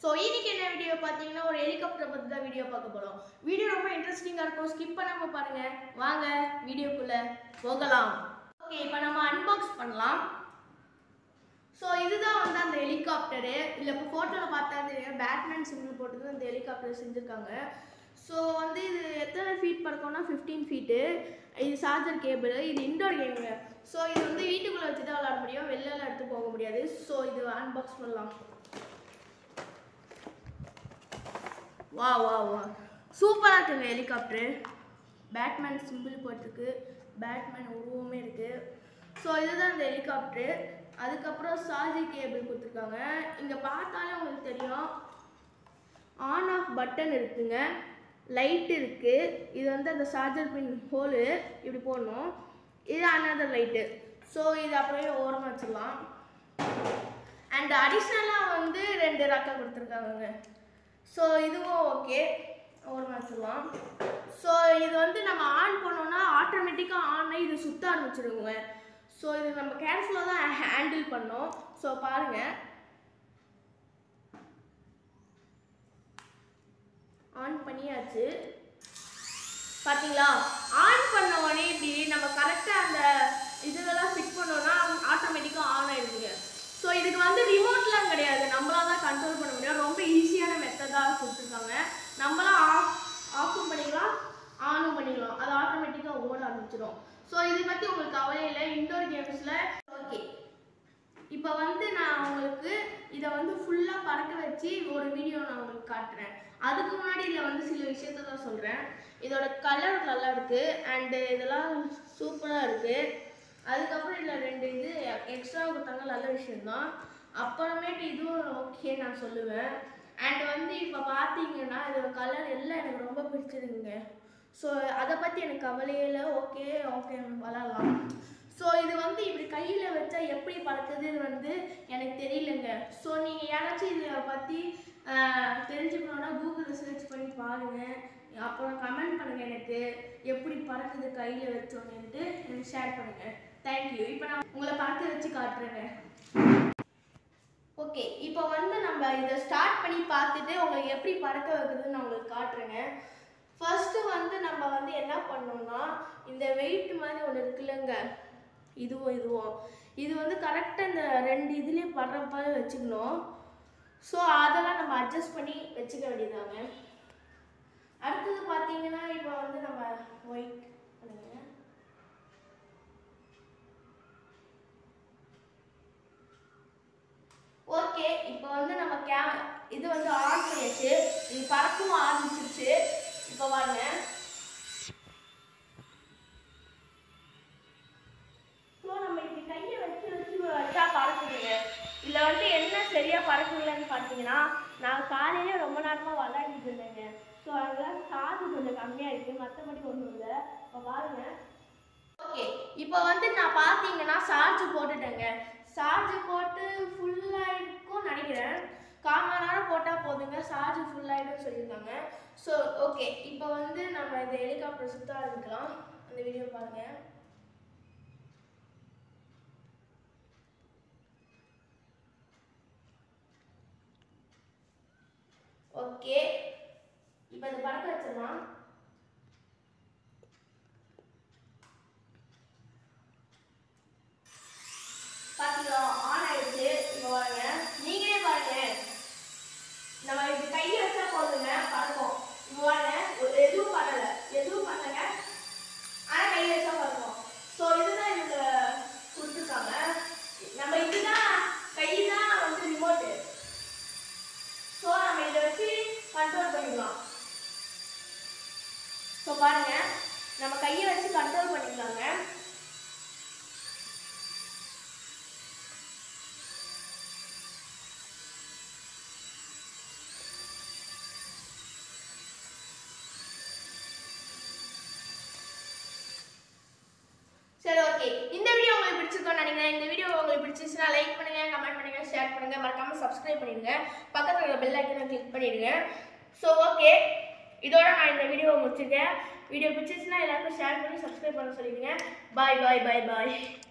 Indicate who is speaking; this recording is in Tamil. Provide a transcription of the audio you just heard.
Speaker 1: ஸோ இன்னைக்கு என்ன வீடியோ பார்த்தீங்கன்னா ஒரு ஹெலிகாப்டர் பற்றி தான் வீடியோ பார்க்க போகிறோம் வீடியோ ரொம்ப இன்ட்ரெஸ்டிங்காக இருக்கும் ஸ்கிப் பண்ணாமல் பாருங்க வாங்க வீடியோக்குள்ளே போகலாம் ஓகே இப்போ நம்ம அன்பாக்ஸ் பண்ணலாம் ஸோ இதுதான் வந்து அந்த ஹெலிகாப்டரு இல்லை இப்போ ஃபோட்டோவில் பார்த்தா தெரியும் பேட்மேன் சிம்பிள் போட்டு தான் இந்த ஹெலிகாப்டர் செஞ்சுருக்காங்க ஸோ வந்து இது எத்தனை ஃபீட் பறக்கும்னா ஃபிஃப்டீன் ஃபீட்டு இது சார்ஜர் கேபிள் இது இன்டோர் கேமுங்க ஸோ இது வந்து வீட்டுக்குள்ளே வச்சு தான் விளாட முடியும் வெளிலலாம் எடுத்து போக முடியாது ஸோ இது அன்பாக்ஸ் பண்ணலாம் வா வா வா சூப்பராக இருக்குங்க ஹெலிகாப்டரு பேட்மேன் சிம்பிள் போட்டிருக்கு பேட்மேன் உருவமே இருக்குது ஸோ இதுதான் இந்த ஹெலிகாப்டரு அதுக்கப்புறம் சார்ஜர் கேபிள் கொடுத்துருக்காங்க இங்கே பார்த்தாலே உங்களுக்கு தெரியும் ஆன் ஆஃப் பட்டன் இருக்குங்க லைட் இருக்குது இது வந்து அந்த சார்ஜர் பின் ஹோலு இப்படி போடணும் இது அனதர் லைட்டு ஸோ இது அப்படியே ஓரமாக வச்சிடலாம் அண்ட் அடிஷ்னலாக வந்து ரெண்டு ரக்கா கொடுத்துருக்காங்க ஸோ இதுவும் ஓகே ஓரமாக வச்சிடலாம் ஸோ இது வந்து நம்ம ஆன் பண்ணோம்னா ஆட்டோமேட்டிக்காக ஆன் ஆகி இது சுத்த ஆரம்பிச்சிடுங்க ஸோ இது நம்ம கேர்ஃபுல்லாக தான் ஹேண்டில் பண்ணோம் ஸோ பாருங்கள் ஆன் பண்ணியாச்சு பார்த்தீங்களா ஆன் பண்ண உடனே இப்படி நம்ம கரெக்டாக அந்த இதெல்லாம் ஃபிட் பண்ணோம்னா ஆட்டோமேட்டிக்காக ஆன் ஆயிடுங்க ஸோ இதுக்கு வந்து ரிமோட்லாம் கிடையாது நம்மளால தான் கண்ட்ரோல் பண்ண முடியும் ரொம்ப ஈஸியான மெத்தடாக கொடுத்துருக்காங்க நம்மளாம் ஆஃப் ஆஃபும் பண்ணிக்கலாம் ஆனும் பண்ணிக்கலாம் அது ஆட்டோமேட்டிக்காக ஓட ஆரம்பிச்சிடும் ஸோ இதை பற்றி உங்களுக்கு கவலை இல்லை இன்டோர் கேம்ஸில் ஓகே இப்போ வந்து நான் உங்களுக்கு இதை வந்து ஃபுல்லாக பறக்க வச்சு ஒரு வீடியோ நான் உங்களுக்கு காட்டுறேன் அதுக்கு முன்னாடி இதில் வந்து சில விஷயத்த தான் சொல்கிறேன் இதோட கலர் நல்லா இருக்குது அண்டு இதெல்லாம் சூப்பராக இருக்குது அதுக்கப்புறம் இதில் ரெண்டு இது எக்ஸ்ட்ரா கொடுத்தாங்க நல்ல விஷயம்தான் அப்புறமேட்டு இதுவும் ஓகே நான் சொல்லுவேன் அண்ட் வந்து இப்போ பார்த்தீங்கன்னா இதோட கலர் எல்லாம் எனக்கு ரொம்ப பிடிச்சிருக்குங்க ஸோ அதை பற்றி எனக்கு கவலையே இல்லை ஓகே ஓகே விளாட்லாம் ஸோ இது வந்து இப்படி கையில் வச்சா எப்படி பறக்குதுன்னு வந்து எனக்கு தெரியலங்க ஸோ நீங்கள் யாராச்சும் இதை பற்றி தெரிஞ்சுக்கணுன்னா கூகுளில் சர்ச் பண்ணி பாருங்கள் அப்புறம் கமெண்ட் பண்ணுங்கள் எனக்கு எப்படி பறக்குது கையில் வச்சோன்னுட்டு எனக்கு ஷேர் பண்ணுங்கள் தேங்க்யூ இப்போ நான் உங்களை பறக்க வச்சு காட்டுறேங்க ஓகே இப்போ வந்து நம்ம இதை ஸ்டார்ட் பண்ணி பார்த்துட்டு உங்களுக்கு எப்படி பறக்க வைக்கிறதுன்னு நான் உங்களுக்கு காட்டுறேங்க ஃபர்ஸ்ட்டு வந்து நம்ம வந்து என்ன பண்ணோம்னா இந்த வெயிட் மாதிரி ஒன்று இருக்குல்லங்க இதுவும் இதுவும் இது வந்து கரெக்டாக இந்த ரெண்டு இதுலேயும் படுறப்ப வச்சுக்கணும் ஸோ அதெல்லாம் நம்ம அட்ஜஸ்ட் பண்ணி வச்சுக்க வேண்டியதாங்க அடுத்தது பார்த்தீங்கன்னா இப்போ வந்து நம்ம ஒயிட் பண்ணுங்க ஓகே இப்போ வந்து நம்ம கே இது வந்து ஆன் பண்ணியாச்சு இது பறக்கவும் ஆரம்பிச்சிருச்சு இப்போ பாருங்க ஸோ நம்ம இப்படி கையை வச்சு வச்சு வச்சா பறக்குதுங்க இதில் வந்து என்ன சரியாக பறக்கலன்னு பார்த்தீங்கன்னா நான் காலையிலே ரொம்ப நேரமாக விளையாடிட்டு இருந்தேங்க ஸோ அதெல்லாம் காது கொஞ்சம் கம்மியாக இருக்குது மற்றபடி ஒன்றும் இல்லை இப்போ பாருங்க ஓகே இப்போ வந்து நான் பார்த்தீங்கன்னா சார்ஜ் போட்டுட்டேங்க சார்ஜ் போட்டு ஃபுல்லாகிருக்கும் நினைக்கிறேன் கால் மணி நேரம் போட்டால் போதுங்க சார்ஜ் ஃபுல்லாகிடும் சொல்லியிருக்காங்க ஸோ ஓகே இப்போ வந்து நம்ம இந்த ஹெலிகாப்டர் சுற்ற ஆரம்பிக்கலாம் அந்த வீடியோ பாருங்கள் ஓகே இப்போ இந்த பறக்க வச்சிடலாம் பாத்தீங்களா ஆன் ஆயிடுச்சு இப்போ பாருங்க நீங்களே பாருங்க நம்ம இப்படி கையை வச்சா போதுங்க பறக்கும் இப்போ பாருங்க ஒரு- எதுவும் பண்ணல எதுவும் பண்ணல ஆனா கையை வச்சா பறக்கும் ஸோ இதுதான் இவங்க கொடுத்துருக்காங்க நம்ம இதுதான் கை தான் வந்து ரிமோட்டு ஸோ நம்ம இதை வச்சு கண்ட்ரோல் பண்ணிக்கலாம் ஸோ பாருங்க நம்ம கையை வச்சு கண்ட்ரோல் பண்ணிக்கலாங்க சரி ஓகே இந்த வீடியோ உங்களுக்கு பிடிச்சிருக்கோம்னு நினைக்கிறேன் இந்த வீடியோ உங்களுக்கு பிடிச்சிருச்சுன்னா லைக் பண்ணுங்க கமெண்ட் பண்ணுங்க ஷேர் பண்ணுங்க மறக்காம சப்ஸ்கிரைப் பண்ணிடுங்க பக்கத்துல இருக்க பெல் ஐக்கனை கிளிக் பண்ணிடுங்க ஸோ ஓகே இதோட நான் இந்த வீடியோவை முடிச்சிருக்கேன் வீடியோ பிடிச்சிருச்சுன்னா எல்லாருக்கும் ஷேர் பண்ணி சப்ஸ்கிரைப் பண்ண சொல்லிடுங்க பாய் பாய் பாய் பாய்